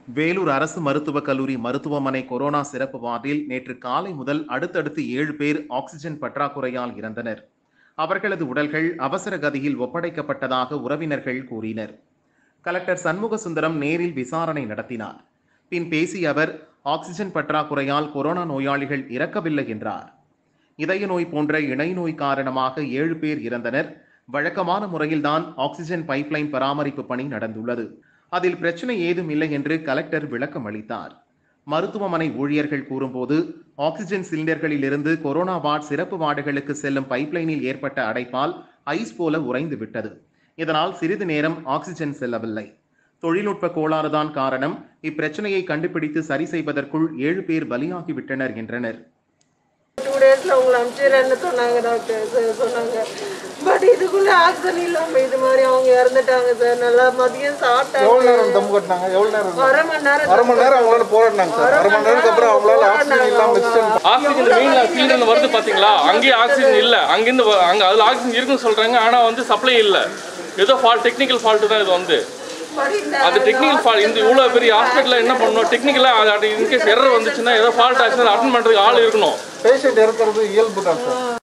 வேலூர் அரசு மருத்துவக் கல்லூரி மருத்துவமனை கொரோனா சிறப்பு வார்டில் நேற்று காலை முதல் அடுத்தடுத்து ஏழு பேர் ஆக்சிஜன் பற்றாக்குறையால் இறந்தனர் அவர்களது உடல்கள் அவசர கதியில் ஒப்படைக்கப்பட்டதாக உறவினர்கள் கூறினர் கலெக்டர் சண்முக சுந்தரம் நேரில் விசாரணை நடத்தினார் பின் பேசிய அவர் ஆக்சிஜன் பற்றாக்குறையால் கொரோனா நோயாளிகள் இறக்கவில்லை என்றார் இதய நோய் போன்ற இணை நோய் காரணமாக ஏழு பேர் இறந்தனர் வழக்கமான முறையில்தான் ஆக்சிஜன் பைப்லைன் பராமரிப்பு பணி நடந்துள்ளது அதில் பிரச்சனை ஏதும் இல்லை என்று கலெக்டர் விளக்கம் அளித்தார் மருத்துவமனை ஊழியர்கள் கூறும்போது ஆக்சிஜன் சிலிண்டர்களில் இருந்து கொரோனா வார்டு சிறப்பு வார்டுகளுக்கு செல்லும் பைப்லைனில் ஏற்பட்ட அடைப்பால் ஐஸ் போல உறைந்து விட்டது இதனால் சிறிது நேரம் ஆக்சிஜன் செல்லவில்லை தொழில்நுட்ப கோளாறுதான் காரணம் இப்பிரச்சனையை கண்டுபிடித்து சரி செய்வதற்குள் ஏழு பேர் பலியாகிவிட்டனர் என்றனர் டூ டேஸில் உங்களை அனுப்பிச்சிடுறேன்னு சொன்னாங்க டாக்டர் சார் சொன்னாங்க பட் இதுக்குள்ளே ஆக்சிஜன் இல்லாமல் இது மாதிரி அவங்க இறந்துட்டாங்க சார் நல்லா மதியம் எவ்வளவு சாப்பிட்டாங்க நேரம் தம் கட்டினாங்க எவ்வளவு நேரம் அரை மணி நேரம் அரை மணி நேரம் அவங்களால போராடினாங்க சார் அரை மணி நேரத்துக்கு அப்புறம் அவங்களால ஆக்சிஜன் இல்லாம எக்ஸ்டெண்ட் ஆக்சிஜன் மெயின் சிலிண்டர் வருது பாத்தீங்களா அங்கேயே ஆக்சிஜன் இல்ல அங்கிருந்து வ- அங்க அதுல ஆக்சிஜன் இருக்குன்னு சொல்றாங்க ஆனா வந்து சப்ளை இல்ல ஏதோ ஃபால்ட் டெக்னிக்கல் ஃபால்ட் தான் இது வந்து பட் இந்த அது டெக்னிக்கல் ஃபால்ட் இந்த இவ்வளோ பெரிய ஹாஸ்பிட்டலில் என்ன பண்ணணும் டெக்னிக்கலாக அது இன்கேஸ் எரர் வந்துச்சுன்னா ஏதோ ஃபால்ட் ஆச்சுன்னா அட்டன் பண்ணுறதுக்கு ஆள் இருக்கணும் பேஷண்ட் இறக்குறது இயல்பு தான் சார்